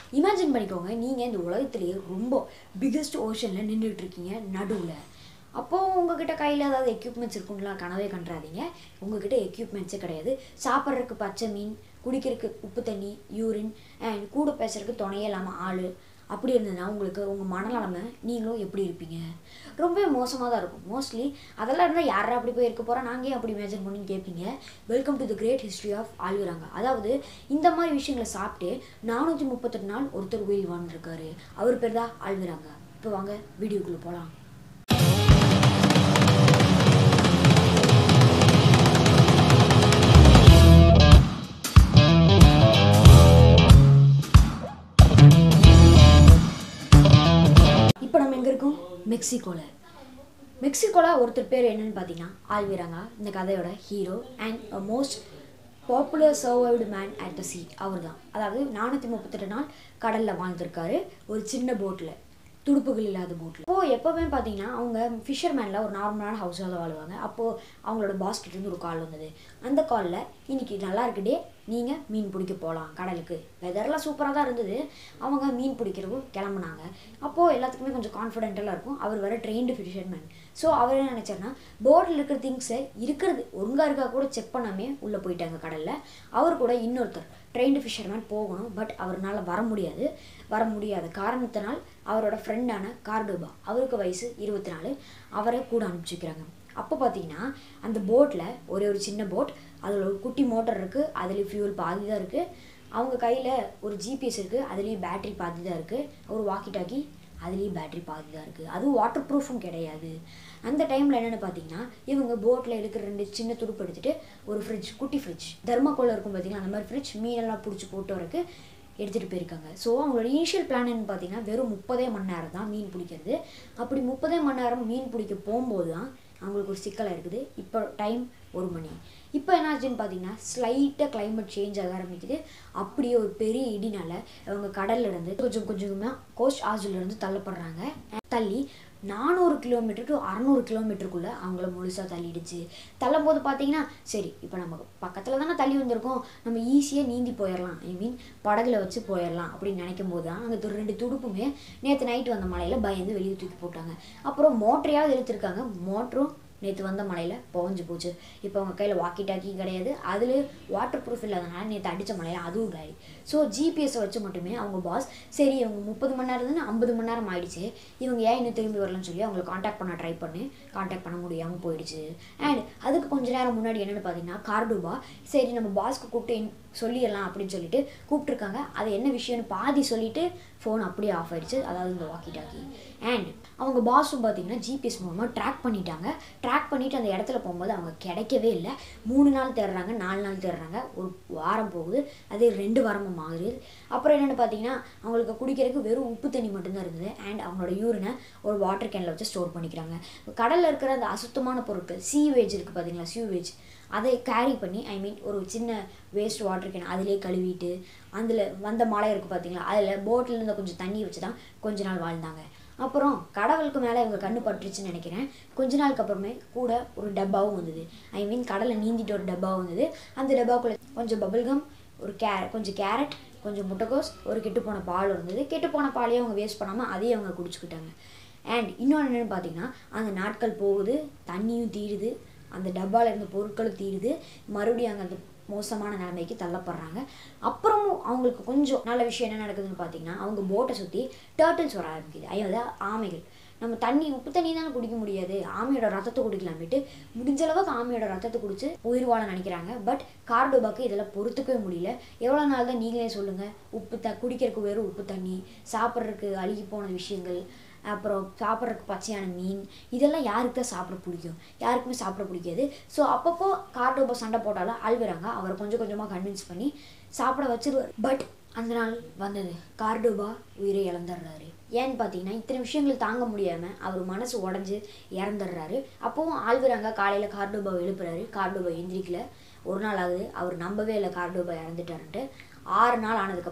imagine பண்ணிக்கோங்க நீங்கள் இந்த உலகத்திலேயே ரொம்ப பிக்கெஸ்ட் ஓஷனில் நின்றுட்டு இருக்கீங்க நடுவில் அப்போது உங்ககிட்ட கையில் ஏதாவது எக்யூப்மெண்ட்ஸ் இருக்குங்களா கனவே கண்டுறாதீங்க உங்ககிட்ட எக்யூப்மெண்ட்ஸே கிடையாது சாப்பிட்றதுக்கு பச்சை மீன் குடிக்கிறதுக்கு உப்பு தண்ணி யூரின் அண்ட் கூட பேசுறதுக்கு துணையே இல்லாமல் ஆள் அப்படி இருந்ததுன்னா உங்களுக்கு உங்கள் மனநலமை நீங்களும் எப்படி இருப்பீங்க ரொம்ப மோசமாக தான் இருக்கும் மோஸ்ட்லி அதெல்லாம் இருந்தால் யாரா அப்படி போய் இருக்க போகிறா நாங்கள் ஏன் அப்படி இமேஜின் பண்ணி கேட்பீங்க welcome to the great history of ஆழ்கிறாங்க அதாவது இந்த மாதிரி விஷயங்களை சாப்பிட்டு நானூற்றி முப்பத்தெட்டு நாள் ஒருத்தர் உயிர் வாழ்ந்துருக்காரு அவர் பேர் தான் ஆழ்கிறாங்க இப்போ வாங்க வீடியோக்குள்ளே போகலாம் இப்போ நம்ம எங்கே இருக்கோம் மெக்சிகோவில் மெக்சிகோவில் ஒருத்தர் பேர் என்னன்னு பார்த்தீங்கன்னா ஆல்விராங்க இந்த கதையோட hero and most popular survived man at the sea அவர் தான் அதாவது நானூற்றி முப்பத்தெட்டு நாள் கடலில் வாழ்ந்திருக்காரு ஒரு சின்ன போட்டில் துடுப்புகள் இல்லாத போட்டில் இப்போது எப்போவுமே பார்த்தீங்கன்னா அவங்க ஃபிஷர்மேனில் ஒரு நார்மலான ஹவுஸாக தான் வாழ்வாங்க அப்போது அவங்களோட பாஸ் கிட்டேருந்து ஒரு கால் வந்தது அந்த காலில் இன்னைக்கு நல்லா இருக்குடே நீங்கள் மீன் பிடிக்க போகலாம் கடலுக்கு வெதர்லாம் சூப்பராக தான் இருந்தது அவங்க மீன் பிடிக்கிறவு கிளம்புனாங்க அப்போது எல்லாத்துக்குமே கொஞ்சம் கான்ஃபிடென்டெல்லாம் இருக்கும் அவர் வேறு ட்ரெயின்டு ஃபிஷர்மேன் ஸோ அவர் என்ன நினச்சாருன்னா போர்டில் இருக்கிற திங்ஸை இருக்கிறது ஒழுங்காக இருக்கா கூட செக் பண்ணாமே உள்ளே போயிட்டாங்க கடலில் அவர் கூட இன்னொருத்தர் ட்ரெயின்டு ஃபிஷர்மேன் போகணும் பட் அவரால் வர முடியாது வர முடியாத காரணத்தினால் அவரோட ஃப்ரெண்டான கார்டோபா அவருக்கு வயசு இருபத்தி நாலு அவரை கூட அனுப்பிச்சிக்கிறாங்க அப்போ பார்த்தீங்கன்னா அந்த போட்டில் ஒரே ஒரு சின்ன போட் அதில் ஒரு குட்டி மோட்டர் இருக்குது அதுலேயும் ஃபியூல் பாதி தான் இருக்குது அவங்க கையில் ஒரு ஜிபிஎஸ் இருக்குது அதுலேயும் பேட்ரி பாதி தான் இருக்குது ஒரு வாக்கி டாக்கி அதுலேயும் பேட்ரி பாதி தான் இருக்குது அதுவும் வாட்டர் ப்ரூஃபும் கிடையாது அந்த டைமில் என்னென்னு பார்த்தீங்கன்னா இவங்க போட்டில் எடுக்கிற ரெண்டு சின்ன துடுப்பு எடுத்துகிட்டு ஒரு ஃப்ரிட்ஜ் குட்டி ஃப்ரிட்ஜ் தர்மாக்கோலில் இருக்கும் பார்த்தீங்கன்னா அந்த மாதிரி ஃப்ரிட்ஜ் மீனெல்லாம் பிடிச்சி போட்டு வரக்கு எடுத்துகிட்டு போயிருக்காங்க ஸோ அவங்களோட இனிஷியல் பிளான் என்ன பார்த்தீங்கன்னா வெறும் முப்பதே மணி நேரம் தான் மீன் பிடிக்கிறது அப்படி முப்பதே மணி நேரம் மீன் பிடிக்க போகும்போது தான் அவங்களுக்கு ஒரு சிக்கலாக இருக்குது இப்போ டைம் ஒரு மணி இப்போ என்னாச்சுன்னு பார்த்தீங்கன்னா ஸ்லைட்டாக கிளைமேட் சேஞ்ச் ஆக ஆரம்பிக்குது அப்படியே ஒரு பெரிய இடினால அவங்க கடல்ல இருந்து கொஞ்சம் கொஞ்சமாக கோஸ்ட் ஆஜிலிருந்து தள்ளப்படுறாங்க தள்ளி நானூறு கிலோமீட்டர் டு அறநூறு கிலோமீட்டருக்குள்ளே அவங்கள முழுசாக தள்ளிடுச்சு தள்ளும் போது பார்த்தீங்கன்னா சரி இப்போ நம்ம பக்கத்தில் தானே தள்ளி வந்திருக்கோம் நம்ம ஈஸியாக நீந்தி போயிடலாம் ஐ மீன் படகுல வச்சு போயிடலாம் அப்படின்னு நினைக்கும் போது தான் அங்கே ரெண்டு துடுப்புமே நேற்று நைட்டு வந்த மலையில் பயந்து வெளியே தூக்கி போட்டாங்க அப்புறம் மோட்டரையாவது இழுத்துருக்காங்க மோட்டரும் நேற்று வந்த மலையில் புகஞ்சு போச்சு இப்போ அவங்க கையில் வாக்கி டாக்கி கிடையாது அதில் வாட்டர் ப்ரூஃப் இல்லாதனால நேற்று அடித்த மலையில் அதுவும் காலி ஸோ ஜிபிஎஸை வச்சு மட்டுமே அவங்க பாஸ் சரி இவங்க முப்பது மணி நேரம் தானே ஐம்பது மணி நேரம் ஆயிடுச்சு இவங்க ஏன் இன்னும் திரும்பி வரலன்னு சொல்லி அவங்களை காண்டாக்ட் பண்ண ட்ரை பண்ணி காண்டாக்ட் பண்ண முடியாமல் போயிடுச்சு அண்ட் அதுக்கு கொஞ்ச நேரம் முன்னாடி என்னென்னு பார்த்தீங்கன்னா கார்டுபா சரி நம்ம பாஸ்க்கு கூப்பிட்டு இன்- சொல்லிடலாம் அப்படின்னு சொல்லிட்டு கூப்பிட்ருக்காங்க அது என்ன விஷயம்னு பாதி சொல்லிட்டு ஃபோன் அப்படியே ஆஃப் ஆயிடுச்சு அதாவது இந்த வாக்கி டாக்கி அண்ட் அவங்க பாஸும் பார்த்தீங்கன்னா ஜிபிஎஸ் மூலமாக ட்ராக் பண்ணிட்டாங்க ட்ராக் பண்ணிட்டு அந்த இடத்துல போகும்போது அவங்க கிடைக்கவே இல்லை மூணு நாள் தேடுறாங்க நாலு நாள் தேடுறாங்க ஒரு வாரம் போகுது அதே ரெண்டு வாரமும் ஆகுது அப்புறம் என்னென்னு பார்த்தீங்கன்னா அவங்களுக்கு குடிக்கிறதுக்கு வெறும் உப்பு தண்ணி மட்டும்தான் இருந்தது அண்ட் அவங்களோட யூரினை ஒரு வாட்டர் கேனில் வச்சு ஸ்டோர் பண்ணிக்கிறாங்க கடலில் இருக்கிற அந்த அசுத்தமான பொருட்கள் சீவேஜ் இருக்குது பார்த்தீங்களா சீவேஜ் அதை கேரி பண்ணி ஐ மீன் ஒரு சின்ன வேஸ்ட் வாட்டர் கேன் அதிலே கழுவிட்டு அதில் வந்த மழை இருக்குது பார்த்தீங்களா அதில் போட்டில் இருந்த கொஞ்சம் தண்ணி வச்சு தான் கொஞ்ச நாள் வாழ்ந்தாங்க அப்புறம் கடவுளுக்கு மேலே இவங்க கண்ணு பட்டுருச்சுன்னு நினைக்கிறேன் கொஞ்ச நாளுக்கு அப்புறமே கூட ஒரு டப்பாவும் வந்தது ஐ மீன் கடலை நீந்திட்டு ஒரு டப்பாவும் வந்தது அந்த டப்பாவுக்குள்ள கொஞ்சம் பபிள்கம் ஒரு கே கொஞ்சம் கேரட் கொஞ்சம் முட்டைக்கோஸ் ஒரு கெட்டுப்போன பால் இருந்தது கெட்டுப்போன பாலையும் அவங்க வேஸ்ட் பண்ணாமல் அதையும் அவங்க குடிச்சுக்கிட்டாங்க அண்ட் இன்னொன்று என்னென்னு பார்த்தீங்கன்னா அந்த நாட்கள் போகுது தண்ணியும் தீருது அந்த டப்பாவில் இருந்த பொருட்களும் தீருது மறுபடியும் அங்கே அந்த மோசமான நிலைமைக்கு தள்ளப்படுறாங்க அப்புறமும் அவங்களுக்கு கொஞ்சம் நல்ல விஷயம் என்ன நடக்குதுன்னு பார்த்தீங்கன்னா அவங்க போட்டை சுற்றி டேர்ட்டில்ஸ் வர ஆரம்பிக்குது அதாவது ஆமைகள் நம்ம தண்ணி உப்பு தண்ணி தானே குடிக்க முடியாது ஆமையோட ரத்தத்தை குடிக்கலாமேட்டு முடிஞ்ச அளவுக்கு ஆமையோட ரத்தத்தை குடிச்சு உயிர் வாழ நினைக்கிறாங்க பட் கார்டோபாக்கு இதெல்லாம் பொறுத்துக்கவே முடியல எவ்வளோ நாள் தான் நீங்களே சொல்லுங்கள் உப்பு த குடிக்கிறதுக்கு வெறும் உப்பு தண்ணி சாப்பிட்றதுக்கு அழுகி போன விஷயங்கள் அப்புறம் சாப்பிட்றதுக்கு பச்சையான மீன் இதெல்லாம் யாருக்கு தான் சாப்பிட பிடிக்கும் யாருக்குமே சாப்பிட பிடிக்காது ஸோ அப்பப்போ கார்டோபா சண்டை போட்டாலும் அழுகுறாங்க அவரை கொஞ்சம் கொஞ்சமாக கன்வின்ஸ் பண்ணி சாப்பிட வச்சிருவார் பட் அந்த நாள் வந்தது கார்டோபா உயிரை இழந்துடுறாரு ஏன்னு பார்த்தீங்கன்னா இத்தனை விஷயங்கள் தாங்க முடியாமல் அவர் மனசு உடஞ்சி இறந்துடுறாரு அப்போவும் ஆழ்வுறாங்க காலையில் கார்டோபாவை எழுப்புறாரு கார்டோபா எந்திரிக்கல ஒரு நாள் ஆகுது அவர் நம்பவே இல்லை கார்டோபா இறந்துட்டாருன்ட்டு ஆறு நாள் ஆனதுக்கப்புறம்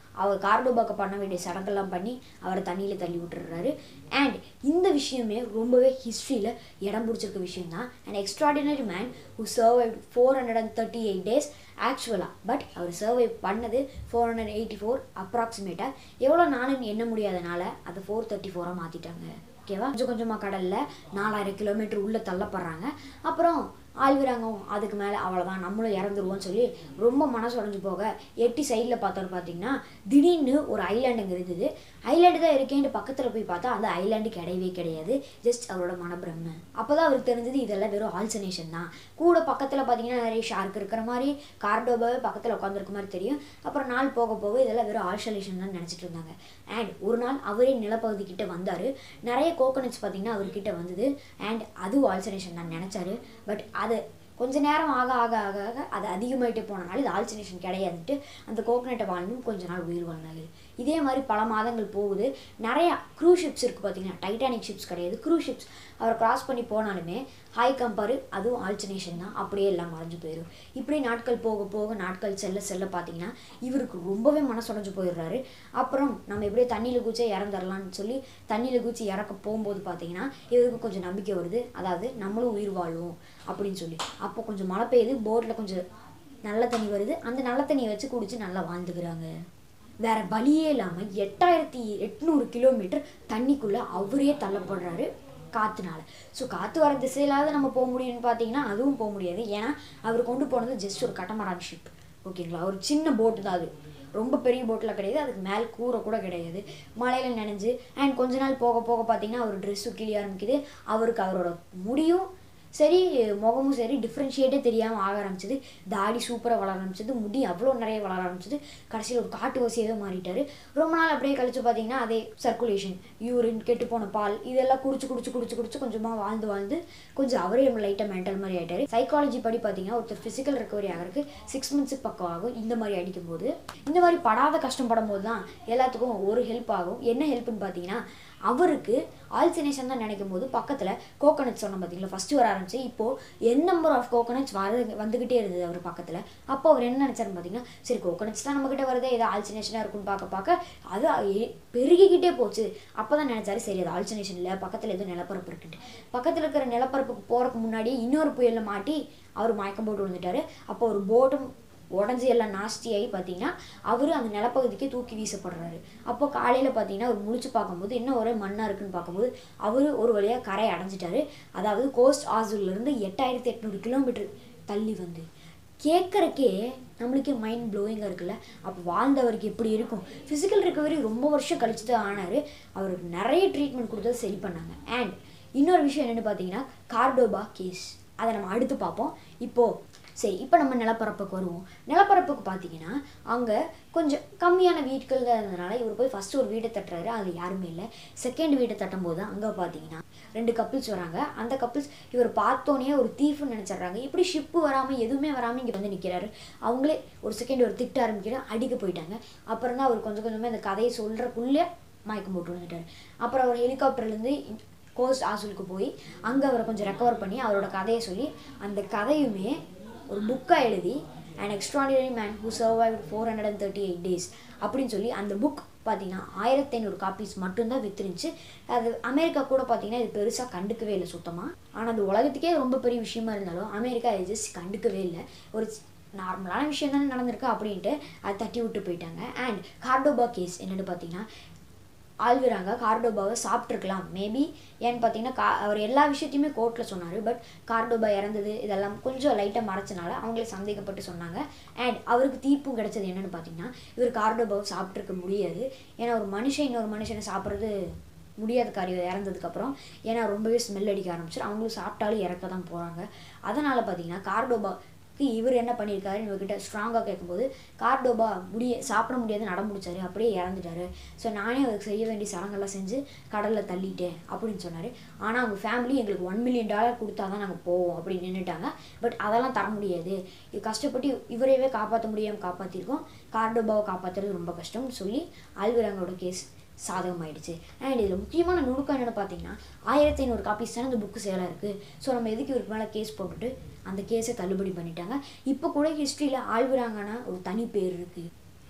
அவர் கார்டோபாக்கு பண்ண வேண்டிய சடங்கெல்லாம் பண்ணி அவரை தண்ணியில் தள்ளி விட்டுறாரு அண்ட் இந்த விஷயமே ரொம்பவே ஹிஸ்ட்ரியில் இடம் பிடிச்சிருக்க விஷயம் தான் and extraordinary man who survive four hundred and thirty eight days ஆக்சுவலாக பட் அவர் சர்வை பண்ணது ஃபோர் ஹண்ட்ரட் எயிட்டி ஃபோர் அப்ராக்சிமேட்டாக எவ்வளோ நாளுன்னு எண்ண முடியாதனால அதை ஃபோர் தேர்ட்டி ஃபோராக மாற்றிட்டாங்க ஓகேவா கொஞ்சம் கொஞ்சமாக கடலில் நாலாயிரம் கிலோமீட்டர் உள்ளே தள்ளப்படுறாங்க அப்புறம் ஆழ்விராங்கம் அதுக்கு மேலே அவ்வளோதான் நம்மளும் இறந்துருவோம்னு சொல்லி ரொம்ப மனசு உடஞ்சு போக எட்டி சைடில் பார்த்தோன்னு பார்த்தீங்கன்னா திடீர்னு ஒரு ஐலாண்டுங்க இருந்தது ஐலாண்டு தான் இருக்கேன்ட்டு பக்கத்தில் போய் பார்த்தா அந்த ஐலாண்டு கிடையவே கிடையாது ஜஸ்ட் அவரோட மனப்பிரம்ம அப்போ தான் அவருக்கு தெரிஞ்சது இதெல்லாம் வெறும் ஆல்சனேஷன் தான் கூட பக்கத்தில் பார்த்தீங்கன்னா நிறைய ஷார்க் இருக்கிற மாதிரி கார்டோபாவே பக்கத்தில் உட்காந்துருக்க மாதிரி தெரியும் அப்புறம் நாள் போக போக இதெல்லாம் வெறும் ஆல்சனேஷன் தான் நினச்சிட்டு இருந்தாங்க அண்ட் ஒரு நாள் அவரே நிலப்பகுதி கிட்ட வந்தார் நிறைய கோகனட்ஸ் பார்த்தீங்கன்னா அவர்கிட்ட வந்தது அண்ட் அது ஆல்சனேஷன் தான் நினச்சாரு பட் அது கொஞ்ச நேரம் ஆக ஆக ஆக ஆக அது அதிகமாயிட்டே போனனால இது ஆல்சினேஷன் கிடையாதுன்ட்டு அந்த கோகனட்டை வாழ்ந்தும் கொஞ்ச நாள் உயிர் வாழ்ந்தாரு இதே மாதிரி பல மாதங்கள் போகுது நிறையா க்ரூ ஷிப்ஸ் இருக்குது பார்த்தீங்கன்னா டைட்டானிக் ஷிப்ஸ் கிடையாது க்ரூ ஷிப்ஸ் அவரை கிராஸ் பண்ணி போனாலுமே ஹாய் கம்பேரு அதுவும் ஆல்சினேஷன் தான் அப்படியே எல்லாம் மறைஞ்சு போயிடும் இப்படி நாட்கள் போக போக நாட்கள் செல்ல செல்ல பார்த்தீங்கன்னா இவருக்கு ரொம்பவே மனசுடைஞ்சு போயிடுறாரு அப்புறம் நம்ம எப்படியே தண்ணியில் குச்சி இறந்துடலாம்னு சொல்லி தண்ணியில் குச்சி இறக்க போகும்போது பார்த்தீங்கன்னா இவருக்கு கொஞ்சம் நம்பிக்கை வருது அதாவது நம்மளும் உயிர் வாழ்வோம் அப்படின்னு சொல்லி அப்போ கொஞ்சம் மழை பெய்யுது போட்டில் கொஞ்சம் நல்ல தண்ணி வருது அந்த நல்ல தண்ணியை வச்சு குடிச்சு நல்லா வாழ்ந்துக்கிறாங்க வேற வழியே இல்லாமல் எட்டாயிரத்தி எட்நூறு கிலோமீட்டர் தண்ணிக்குள்ளே அவரே தள்ளப்படுறாரு காற்றுனால ஸோ காற்று வர திசையிலாவது நம்ம போக முடியும்னு பார்த்தீங்கன்னா அதுவும் போக முடியாது ஏன்னா அவர் கொண்டு போனது ஜஸ்ட் ஒரு கட்டமரான் ஷிப் ஓகேங்களா ஒரு சின்ன போட்டு தான் அது ரொம்ப பெரிய போட்டில் கிடையாது அதுக்கு மேல் கூரை கூட கிடையாது மழையில் நனைஞ்சு அண்ட் கொஞ்ச நாள் போக போக பார்த்தீங்கன்னா அவர் ட்ரெஸ்ஸு கிளிய ஆரம்பிக்குது அவருக்கு அவரோட முடியும் சரி முகமும் சரி டிஃப்ரென்ஷியேட்டே தெரியாமல் ஆக ஆரம்பிச்சது தாடி சூப்பராக வளர ஆரம்பிச்சது முடி அவ்வளோ நிறைய வளர ஆரம்பிச்சது கடைசியில் ஒரு காட்டு வசியாகவே மாறிட்டார் ரொம்ப நாள் அப்படியே கழிச்சு பார்த்தீங்கன்னா அதே சர்க்குலேஷன் யூரின் கெட்டுப்போன பால் இதெல்லாம் குடிச்சு குடிச்சு குடிச்சு குடிச்சு கொஞ்சமாக வாழ்ந்து வாழ்ந்து கொஞ்சம் அவரே நம்ம லைட்டாக மென்டல் மாதிரி ஆயிட்டாரு சைக்காலஜி படி பார்த்தீங்கன்னா ஒருத்தர் ஃபிசிக்கல் ரெக்கவரி ஆகிறதுக்கு சிக்ஸ் மந்த்ஸுக்கு பக்கம் ஆகும் இந்த மாதிரி அடிக்கும்போது இந்த மாதிரி படாத கஷ்டப்படும் போது தான் எல்லாத்துக்கும் ஒரு ஹெல்ப் ஆகும் என்ன ஹெல்ப்னு பார்த்தீங்கன்னா அவருக்கு ஆல்சினேஷன் தான் நினைக்கும் போது பக்கத்தில் கோகனட் சொன்னோம் பார்த்தீங்களா ஃபஸ்ட்டு வர ஆரம்பிச்சு இப்போது என் நம்பர் ஆஃப் கோகனட்ஸ் வர வந்துக்கிட்டே இருந்தது அவர் பக்கத்தில் அப்போ அவர் என்ன நினச்சாருன்னு பார்த்தீங்கன்னா சரி கோகனட்ஸ் தான் நம்மக்கிட்ட வருது ஏதோ ஆல்சினேஷனாக இருக்குன்னு பார்க்க பார்க்க அது எ- பெருகிக்கிட்டே போச்சு அப்போ தான் நினச்சாரு சரி அது ஆல்சினேஷன் இல்லை பக்கத்தில் ஏதோ நிலப்பரப்பு இருக்குன்ட்டு பக்கத்தில் இருக்கிற நிலப்பரப்புக்கு போகிறதுக்கு முன்னாடியே இன்னொரு புயலில் மாட்டி அவர் மயக்கம் போட்டு விழுந்துட்டாரு அப்போ ஒரு போட்டும் உடஞ்சி எல்லாம் நாஸ்தியாகி பார்த்தீங்கன்னா அவர் அந்த நிலப்பகுதிக்கு தூக்கி வீசப்படுறாரு அப்போ காலையில் பார்த்தீங்கன்னா அவர் முழிச்சு பார்க்கும்போது என்ன ஒரே மண்ணாக இருக்குன்னு பார்க்கும்போது அவர் ஒரு வழியாக கரை அடைஞ்சிட்டாரு அதாவது கோஸ்ட் ஆசூர்லேருந்து எட்டாயிரத்தி எட்நூறு கிலோமீட்டர் தள்ளி வந்து கேட்குறக்கே நம்மளுக்கே மைண்ட் ப்ளோயிங்காக இருக்குல்ல அப்போ வாழ்ந்தவருக்கு எப்படி இருக்கும் ஃபிசிக்கல் ரிகவரி ரொம்ப வருஷம் கழிச்சு தான் ஆனார் அவருக்கு நிறைய ட்ரீட்மெண்ட் கொடுத்தது சரி பண்ணாங்க அண்ட் இன்னொரு விஷயம் என்னென்னு பார்த்தீங்கன்னா கார்டோபா கேஸ் அதை நம்ம அடுத்து பார்ப்போம் இப்போது சரி இப்போ நம்ம நிலப்பரப்புக்கு வருவோம் நிலப்பரப்புக்கு பார்த்தீங்கன்னா அங்கே கொஞ்சம் கம்மியான வீட்கள் தான் இருந்ததுனால இவர் போய் ஃபஸ்ட்டு ஒரு வீட்டை தட்டுறாரு அதில் யாருமே இல்லை செகண்ட் வீட்டை தட்டும் போது அங்கே பார்த்தீங்கன்னா ரெண்டு கப்பிள்ஸ் வராங்க அந்த கப்பிள்ஸ் இவர் பார்த்தோன்னே ஒரு தீஃப்னு நினச்சிட்றாங்க இப்படி ஷிப்பு வராமல் எதுவுமே வராமல் இங்கே வந்து நிற்கிறாரு அவங்களே ஒரு செகண்ட் ஒரு திட்ட ஆரம்பிக்கிற அடிக்க போயிட்டாங்க அப்புறம் தான் அவர் கொஞ்சம் கொஞ்சமாக இந்த கதையை சொல்கிறக்குள்ளே மயக்கம் போட்டு வந்துட்டார் அப்புறம் அவர் ஹெலிகாப்டர்லேருந்து கோஸ்ட் ஆசூலுக்கு போய் அங்கே அவரை கொஞ்சம் ரெக்கவர் பண்ணி அவரோட கதையை சொல்லி அந்த கதையுமே ஒரு புக்காக எழுதி and extraordinary man who survive four hundred and thirty eight days அப்படின்னு சொல்லி அந்த புக் பார்த்தீங்கன்னா ஆயிரத்தி ஐநூறு காப்பீஸ் மட்டும்தான் வித்துருந்துச்சு அது அமெரிக்கா கூட பார்த்தீங்கன்னா இது பெருசாக கண்டுக்கவே இல்லை சுத்தமாக ஆனால் அது உலகத்துக்கே ரொம்ப பெரிய விஷயமா இருந்தாலும் அமெரிக்கா இது ஜஸ்ட் கண்டுக்கவே இல்லை ஒரு நார்மலான விஷயம் தானே நடந்திருக்கு அப்படின்ட்டு அதை தட்டி விட்டு போயிட்டாங்க அண்ட் கார்டோபா கேஸ் என்னென்னு பார்த்தீங்கன்னா ஆழ்விராங்க கார்டோபாவை சாப்பிட்ருக்கலாம் மேபி ஏன்னு பார்த்தீங்கன்னா கா அவர் எல்லா விஷயத்தையுமே கோர்ட்டில் சொன்னார் பட் கார்டோபா இறந்தது இதெல்லாம் கொஞ்சம் லைட்டாக மறைச்சனால அவங்களே சந்தேகப்பட்டு சொன்னாங்க அண்ட் அவருக்கு தீர்ப்பும் கிடைச்சது என்னன்னு பார்த்தீங்கன்னா இவர் கார்டோபாவை சாப்பிட்ருக்க முடியாது ஏன்னா ஒரு மனுஷன் இன்னொரு மனுஷனை சாப்பிட்றது முடியாத காரியம் இறந்ததுக்கப்புறம் ஏன்னா ரொம்பவே ஸ்மெல் அடிக்க ஆரம்பிச்சிடும் அவங்களும் சாப்பிட்டாலும் இறக்க தான் போகிறாங்க அதனால் பார்த்தீங்கன்னா கார்டோபாக்கு இவர் என்ன பண்ணியிருக்காரு இவர்கிட்ட ஸ்ட்ராங்காக கேட்கும்போது கார்டோபா முடிய சாப்பிட முடியாது நட முடிச்சாரு அப்படியே இறந்துட்டாரு ஸோ நானே அவருக்கு செய்ய வேண்டிய சடங்கெல்லாம் செஞ்சு கடலில் தள்ளிட்டேன் அப்படின்னு சொன்னார் ஆனால் அவங்க ஃபேமிலி எங்களுக்கு ஒன் மில்லியன் டாலர் கொடுத்தா தான் நாங்கள் போவோம் அப்படின்னு நின்றுட்டாங்க பட் அதெல்லாம் தர முடியாது இது கஷ்டப்பட்டு இவரையவே காப்பாற்ற முடியாமல் காப்பாற்றிருக்கோம் கார்டோபாவை காப்பாற்றுறது ரொம்ப கஷ்டம்னு சொல்லி ஆல்விராங்கோட கேஸ் சாதகமாயிடுச்சு அண்ட் இதில் முக்கியமான நுணுக்கம் என்னென்னு பார்த்தீங்கன்னா ஆயிரத்தி ஐநூறு காப்பீஸ் தானே இந்த புக்கு சேலாக இருக்குது ஸோ நம்ம எதுக்கு இவருக்கு மேலே கேஸ் போட்டுட்டு அந்த கேஸை தள்ளுபடி பண்ணிட்டாங்க இப்போ கூட ஹிஸ்ட்ரியில் ஆழ்விராங்கன்னா ஒரு தனி பேர் இருக்குது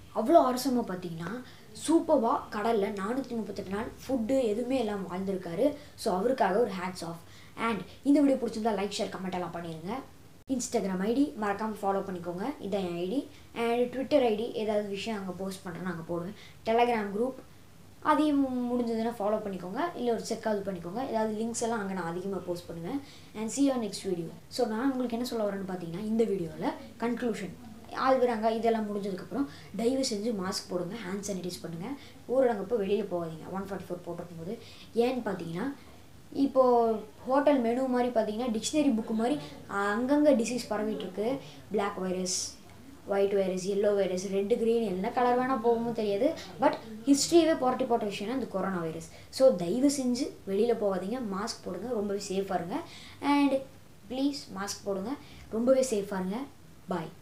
அவ்வளோ அரசமாக பார்த்தீங்கன்னா சூப்பராக கடலில் நானூற்றி முப்பத்தெட்டு நாள் ஃபுட்டு எதுவுமே இல்லாமல் வாழ்ந்திருக்காரு ஸோ அவருக்காக ஒரு ஹேட்ஸ் ஆஃப் அண்ட் இந்த வீடியோ பிடிச்சிருந்தா லைக் ஷேர் கமெண்ட் எல்லாம் பண்ணிடுங்க இன்ஸ்டாகிராம் ஐடி மறக்காமல் ஃபாலோ பண்ணிக்கோங்க இதான் என் ஐடி அண்ட் ட்விட்டர் ஐடி ஏதாவது விஷயம் அங்கே போஸ்ட் பண்ணுறேன்னு அங்கே போடுவேன் டெலகிராம் குரூப் அதையும் முடிஞ்சதுன்னா ஃபாலோ பண்ணிக்கோங்க இல்லை ஒரு செக்காவது பண்ணிக்கோங்க ஏதாவது லிங்க்ஸ் எல்லாம் அங்கே நான் அதிகமாக போஸ்ட் பண்ணுவேன் and see our next video so நான் உங்களுக்கு என்ன சொல்ல வரேன்னு பார்த்தீங்கன்னா இந்த வீடியோவில் கன்க்ளூஷன் ஆள்விறாங்க இதெல்லாம் முடிஞ்சதுக்கப்புறம் தயவு செஞ்சு மாஸ்க் போடுங்க ஹேண்ட் சானிடைஸ் பண்ணுங்கள் ஊரடங்கப்போ வெளியில் போகாதீங்க ஒன் ஃபார்ட்டி ஃபோர் போட்டிருக்கும் போது ஏன்னு பார்த்தீங்கன்னா இப்போது ஹோட்டல் மெனு மாதிரி பார்த்தீங்கன்னா டிக்ஷனரி புக்கு மாதிரி அங்கங்கே டிசீஸ் பரவிட்டு இருக்கு black virus white virus yellow virus red green என்ன கலர் வேணால் போகுமோ தெரியாது பட் ஹிஸ்ட்ரியவே புரட்டி போட்ட விஷயம்னா இந்த கொரோனா வைரஸ் ஸோ தயவு செஞ்சு வெளியில் போகாதீங்க மாஸ்க் போடுங்க ரொம்பவே சேஃபாக இருங்க அண்ட் ப்ளீஸ் மாஸ்க் போடுங்க ரொம்பவே சேஃபாக இருங்க பாய்